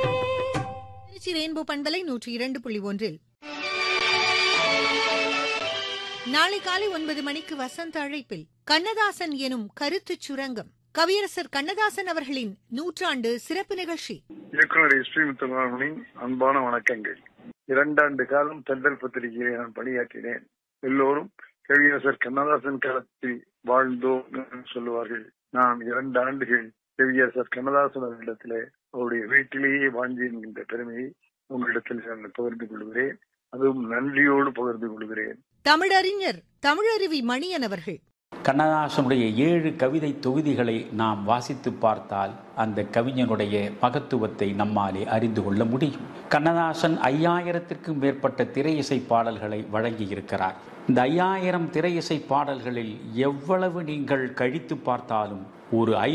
Trichy rainbow பண்பலை நூற்றி இரண்டு புள்ளி ஒன்றில் நாளை காலை ஒன்பது மணிக்கு வசந்த அழைப்பில் கண்ணதாசன் எனும் கருத்துச் சுரங்கம் கவியரசர் கண்ணதாசன் அவர்களின் நூற்றாண்டு சிறப்பு நிகழ்ச்சி இயக்குனர் எஸ் பி முத்துமாரனின் அன்பான வணக்கங்கள் இரண்டாண்டு காலம் தென்றல் பத்திரிகையிலே நான் பணியாற்றினேன் எல்லோரும் கவியரசர் கண்ணதாசன் காலத்தில் வாழ்ந்தோம் என்று சொல்லுவார்கள் நான் இரண்டு ஆண்டுகள் கவியரசர் கண்ணதாசன் அவர்களிடத்திலே அவருடைய வீட்டிலேயே வாழ்ந்தேன் என்கின்ற பெருமையை உங்களிடத்தில் நான் பகிர்ந்து கொள்கிறேன் அதுவும் நன்றியோடு பகிர்ந்து கொள்கிறேன் தமிழறிஞர் தமிழருவி மணியன் அவர்கள் கண்ணதாசனுடைய ஏழு கவிதை தொகுதிகளை நாம் வாசித்து பார்த்தால் அந்த கவிஞனுடைய மகத்துவத்தை நம்மாலே அறிந்து கொள்ள முடியும் கண்ணதாசன் ஐயாயிரத்திற்கும் மேற்பட்ட திரையிசை பாடல்களை வழங்கியிருக்கிறார் இந்த ஐயாயிரம் திரையிசை பாடல்களில் எவ்வளவு நீங்கள் கழித்து பார்த்தாலும் ஒரு ஐ